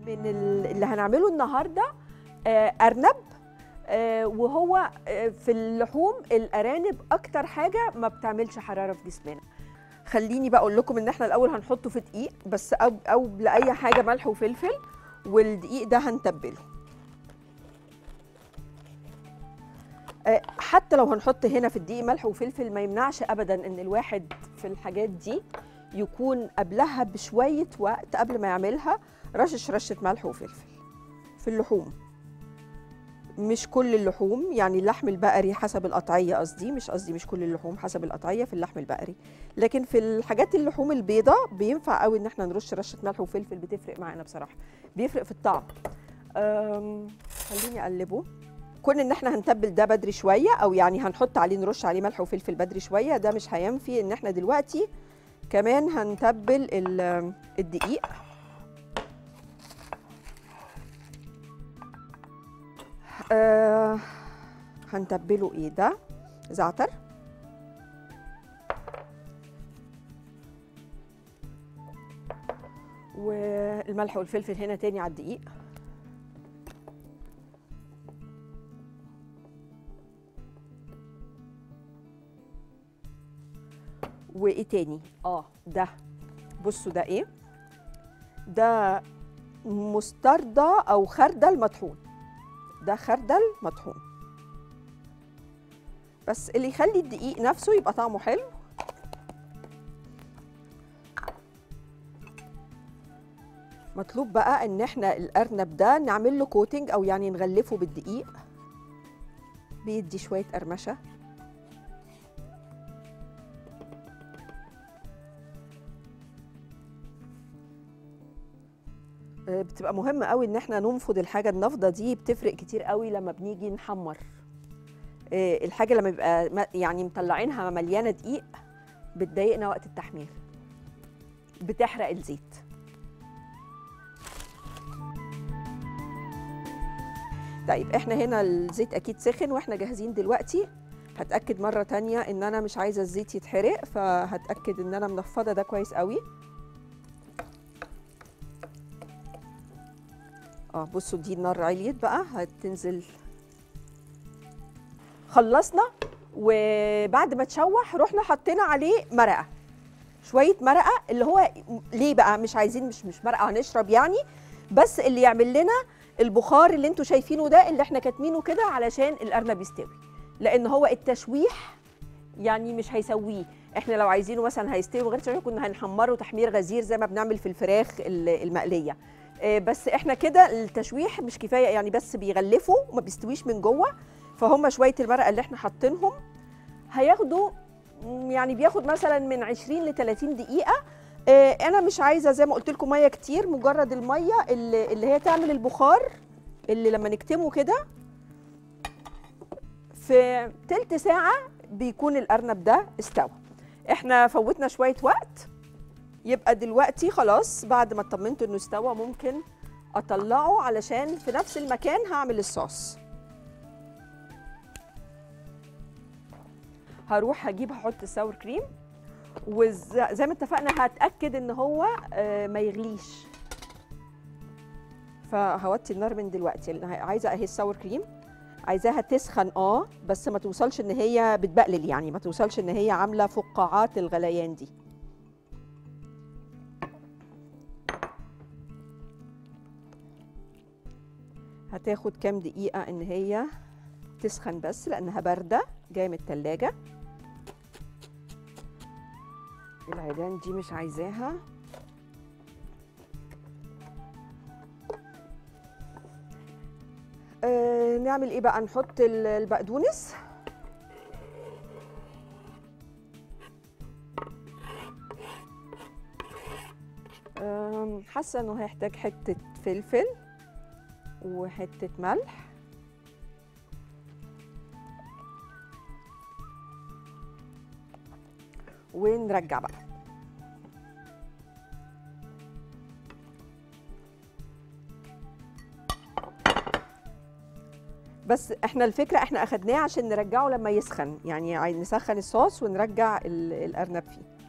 من ال- اللي هنعمله النهارده آه، ارنب آه، وهو آه، في اللحوم الارانب اكتر حاجه ما بتعملش حراره في جسمنا خليني بقى اقول لكم ان احنا الاول هنحطه في دقيق بس او او لاي حاجه ملح وفلفل والدقيق ده هنتبله آه، حتى لو هنحط هنا في الدقيق ملح وفلفل ما يمنعش ابدا ان الواحد في الحاجات دي يكون قبلها بشويه وقت قبل ما يعملها رشش رشه ملح وفلفل في اللحوم مش كل اللحوم يعني اللحم البقري حسب القطعيه قصدي مش قصدي مش كل اللحوم حسب القطعيه في اللحم البقري لكن في الحاجات اللحوم البيضاء بينفع قوي ان احنا نرش رشه ملح وفلفل بتفرق معانا بصراحه بيفرق في الطعم أم، خليني اقلبه كون ان احنا هنتبل ده بدري شويه او يعني هنحط عليه نرش عليه ملح وفلفل بدري شويه ده مش هينفي ان احنا دلوقتي كمان هنتبل ال- الدقيق آه هنتبله ايه ده زعتر والملح والفلفل هنا تاني على الدقيق وايه تاني اه ده بصوا ده ايه ده مستردة او خردل مطحون ده خردل مطحون بس اللي يخلي الدقيق نفسه يبقى طعمه حلو مطلوب بقى ان احنا الارنب ده نعمل له كوتنج او يعني نغلفه بالدقيق بيدي شويه قرمشه آه، بتبقى مهم قوي ان احنا ننفض الحاجه النفضه دي بتفرق كتير قوي لما بنيجي نحمر آه، الحاجه لما بيبقى م- يعني مطلعينها مليانه دقيق بتضايقنا وقت التحمير بتحرق الزيت طيب احنا هنا الزيت اكيد سخن واحنا جاهزين دلوقتي هتاكد مره تانية ان انا مش عايزه الزيت يتحرق فهتاكد ان انا منفضه ده كويس قوي اه بصوا دي النار عليت بقى هتنزل خلصنا وبعد ما تشوح رحنا حطينا عليه مرقه شويه مرقه اللي هو ليه بقى مش عايزين مش مش مرقه هنشرب يعني بس اللي يعمل لنا البخار اللي انتوا شايفينه ده اللي احنا كاتمينه كده علشان الارنب يستوي لان هو التشويح يعني مش هيسويه احنا لو عايزينه مثلا هيستوي من غير تشويح كنا هنحمره تحمير غزير زي ما بنعمل في الفراخ ال- المقليه آه، بس احنا كده التشويح مش كفايه يعني بس بيغلفوا وما بيستويش من جوه فهم شويه المرقه اللي احنا حاطينهم هياخدوا مم، يعني بياخد مثلا من 20 ل 30 دقيقه آه، انا مش عايزه زي ما قلت لكم ميه كتير مجرد الميه اللي, اللي هي تعمل البخار اللي لما نكتمه كده في تلت ساعه بيكون الارنب ده استوى احنا فوتنا شويه وقت يبقى دلوقتي خلاص بعد ما اطمنت انه استوى ممكن اطلعه علشان في نفس المكان هعمل الصوص هروح هجيب هحط الساور كريم وزي ما اتفقنا هتاكد ان هو آه، ما يغليش فهوطي النار من دلوقتي لأن عايزه اهي الساور كريم عايزاها تسخن اه بس ما توصلش ان هي بتبقلل يعني ما توصلش ان هي عامله فقاعات الغليان دي هتاخد كام دقيقة إن هي تسخن بس لأنها باردة جاية من التلاجة العيدان دي مش عايزاها آه نعمل ايه بقى نحط ال- البقدونس آم، حاسه انه هيحتاج حته فلفل وحته ملح ونرجع بقى بس احنا الفكره احنا اخدناه عشان نرجعه لما يسخن يعني عايز نسخن الصوص ونرجع ال- الارنب فيه